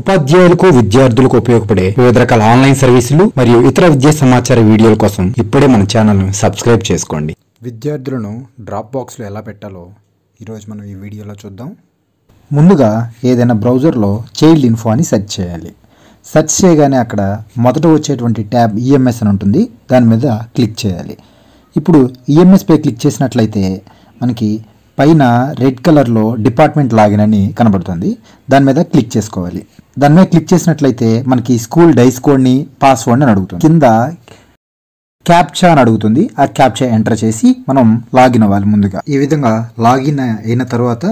ఉపాధ్యాయులకు విద్యార్థులకు ఉపయోగపడే వివిధ రకాల ఆన్లైన్ సర్వీసులు మరియు ఇతర విద్యా సమాచార వీడియోల కోసం ఇప్పుడే మన ఛానల్ను సబ్స్క్రైబ్ చేసుకోండి విద్యార్థులను డ్రాప్ బాక్స్లో ఎలా పెట్టాలో ఈరోజు మనం ఈ వీడియోలో చూద్దాం ముందుగా ఏదైనా బ్రౌజర్లో చైల్డ్ ఇన్ఫో అని సెర్చ్ చేయాలి సెర్చ్ చేయగానే అక్కడ మొదట వచ్చేటువంటి ట్యాబ్ ఈఎంఎస్ అని ఉంటుంది దాని మీద క్లిక్ చేయాలి ఇప్పుడు ఈఎంఎస్ పై క్లిక్ చేసినట్లయితే మనకి పైన రెడ్ కలర్లో డిపార్ట్మెంట్ లాగిన్ అని కనబడుతుంది దాని మీద క్లిక్ చేసుకోవాలి దాని మీద క్లిక్ చేసినట్లయితే మనకి స్కూల్ డైస్ కోడ్ని పాస్వర్డ్ అని అడుగుతుంది కింద క్యాప్చా అని అడుగుతుంది ఆ క్యాప్చా ఎంటర్ చేసి మనం లాగిన్ అవ్వాలి ముందుగా ఈ విధంగా లాగిన్ అయిన తర్వాత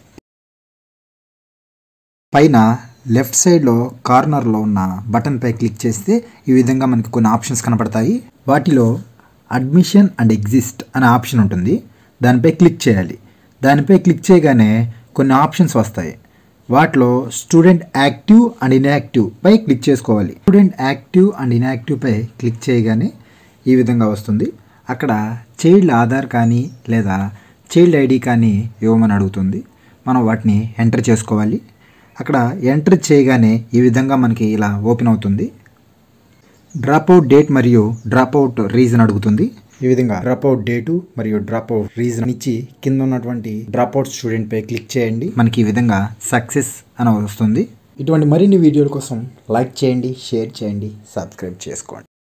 పైన లెఫ్ట్ సైడ్లో కార్నర్లో ఉన్న బటన్పై క్లిక్ చేస్తే ఈ విధంగా మనకి కొన్ని ఆప్షన్స్ కనపడతాయి వాటిలో అడ్మిషన్ అండ్ ఎగ్జిస్ట్ అనే ఆప్షన్ ఉంటుంది దానిపై క్లిక్ చేయాలి దానిపై క్లిక్ చేయగానే కొన్ని ఆప్షన్స్ వస్తాయి వాటిలో స్టూడెంట్ యాక్టివ్ అండ్ ఇన్యాక్టివ్ పై క్లిక్ చేసుకోవాలి స్టూడెంట్ యాక్టివ్ అండ్ ఇన్యాక్టివ్ పై క్లిక్ చేయగానే ఈ విధంగా వస్తుంది అక్కడ చైల్డ్ ఆధార్ కానీ లేదా చైల్డ్ ఐడి కానీ ఇవ్వమని అడుగుతుంది మనం వాటిని ఎంటర్ చేసుకోవాలి అక్కడ ఎంటర్ చేయగానే ఈ విధంగా మనకి ఇలా ఓపెన్ అవుతుంది డ్రాప్ అవుట్ డేట్ మరియు డ్రాప్ అవుట్ రీజన్ అడుగుతుంది ఈ విధంగా డ్రాప్ అవుట్ డేటు మరియు డ్రాప్ అవుట్ రీజన్ ఇచ్చి కింద ఉన్నటువంటి డ్రాప్ అవుట్ స్టూడెంట్ పై క్లిక్ చేయండి మనకి ఈ విధంగా సక్సెస్ అని వస్తుంది ఇటువంటి మరిన్ని వీడియోల కోసం లైక్ చేయండి షేర్ చేయండి సబ్స్క్రైబ్ చేసుకోండి